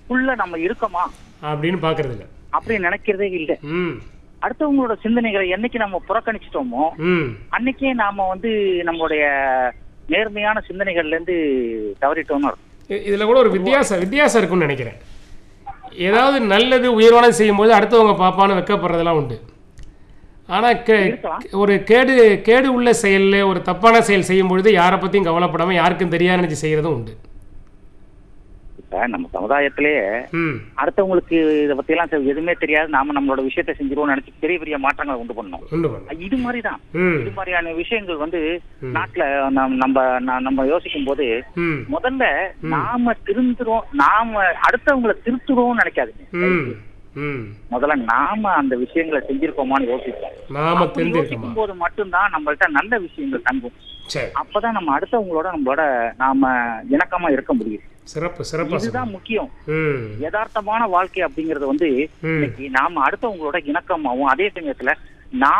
நமக்குள்ள நம்ம இருக்கோமா அப்படின்னு பார்க்கறது இல்ல அப்படின்னு நினைக்கிறதே இல்லை ம் அடுத்தவங்களோட சிந்தனைகளை என்னைக்கு நம்ம புறக்கணிச்சிட்டோமோ ம் அன்னைக்கே நாம வந்து நம்மளுடைய நேர்மையான சிந்தனைகள்ல இருந்து தவறிட்டோம்னு அர்த்தம். இ- இதுல கூட ஒரு வித்தியாசம் வித்தியாசம் இருக்கும்னு நினைக்கிறேன் ஏதாவது நல்லது உயர்வானது செய்யும்போது அடுத்தவங்க பாப்பான்னு வெக்கப்படுறதெல்லாம் உண்டு ஆனா கே இருக்கலாம். ஒரு கேடு கேடு உள்ள செயல்ல ஒரு தப்பான செயல் செய்யும் பொழுது யாரை பத்தியும் கவலைப்படாம யாருக்கும் தெரியாது நினைச்சு செய்யறதும் உண்டு இப்ப நம்ம சமுதாயத்திலேயே ம் அடுத்தவங்களுக்கு இதை பத்தி எல்லாம் எதுவுமே தெரியாது நாம நம்மளோட விஷயத்தை செஞ்சிருவோம் நினைச்சு பெரிய பெரிய மாற்றங்களை உண்டு பண்ணோம் உண்டு பண்ண இது மாதிரிதான் ம் இது மாதிரியான விஷயங்கள் வந்து ம். நாட்டுல நம்- நம்ம ந- நம்ம யோசிக்கும் போது ம் முதல்ல நாம திருந்துறோம் நாம அடுத்தவங்களை திருத்துறோம்னு நினைக்காதீங்க ம் ம் முதல்ல நாம அந்த விஷயங்களை செஞ்சிருக்கோமான்னு யோசிப்போம் நாம அப்படி தெரிஞ்சிருக்கோமா யோசிக்கும் போது மட்டும்தான் நம்மள்ட்ட நல்ல விஷயங்கள் தங்கும் சரி அப்பதான் நம்ம அடுத்தவங்களோட நம்மளோட நாம இணக்கமா இருக்க முடியும் சிறப்பு சிறப்பா சொல்லுங்க இதுதான் முக்கியம் ம் யதார்த்தமான வாழ்க்கை அப்படிங்கறது வந்து ம் இன்னைக்கு நாம அடுத்தவங்களோட இணக்கமாவும் அதே சமயத்துல நாம